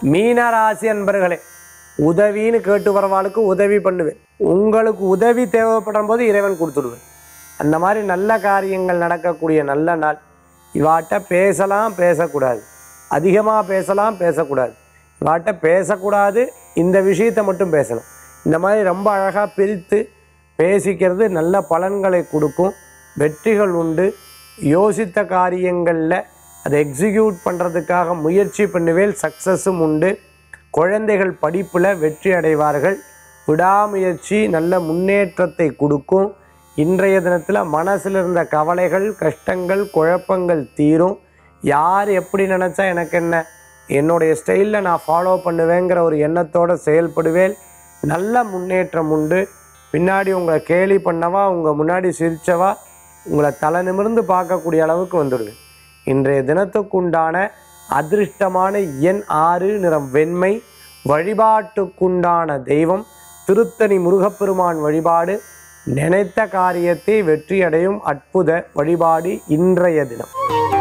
மீனராசி அன்பர்களே உதவின்னு கேட்டு வரவாளுக்கு உதவி பண்ணுவேன் உங்களுக்கு உதவி தேவைப்படும் போது இறைவன் கொடுத்துடுவேன் அந்த மாதிரி நல்ல காரியங்கள் நடக்கக்கூடிய நல்ல நாள் இவாட்ட பேசலாம் பேசக்கூடாது அதிகமாக பேசலாம் பேசக்கூடாது இவாட்ட பேசக்கூடாது இந்த விஷயத்தை மட்டும் பேசணும் இந்த மாதிரி ரொம்ப அழகாக பிரித்து பேசிக்கிறது நல்ல பலன்களை கொடுக்கும் வெற்றிகள் உண்டு யோசித்த காரியங்களில் அதை எக்ஸிக்யூட் பண்ணுறதுக்காக முயற்சி பண்ணுவேல் சக்ஸஸும் உண்டு குழந்தைகள் படிப்பில் வெற்றி அடைவார்கள் விடாமுயற்சி நல்ல முன்னேற்றத்தை கொடுக்கும் இன்றைய தினத்தில் மனசில் இருந்த கவலைகள் கஷ்டங்கள் குழப்பங்கள் தீரும் யார் எப்படி நினச்சா எனக்கு என்ன என்னுடைய ஸ்டைலில் நான் ஃபாலோ பண்ணுவேங்கிற ஒரு எண்ணத்தோடு செயல்படுவேன் நல்ல முன்னேற்றம் உண்டு பின்னாடி உங்களை கேலி பண்ணவா உங்கள் முன்னாடி சிரிச்சவா உங்களை தலை நிமிர்ந்து பார்க்கக்கூடிய அளவுக்கு வந்துடுவேன் இன்றைய தினத்துக்குண்டான அதிர்ஷ்டமான எண் ஆறு நிறம் வெண்மை வழிபாட்டுக்குண்டான தெய்வம் திருத்தணி முருகப்பெருமான் வழிபாடு நினைத்த காரியத்தை வெற்றியடையும் அற்புத வழிபாடு இன்றைய தினம்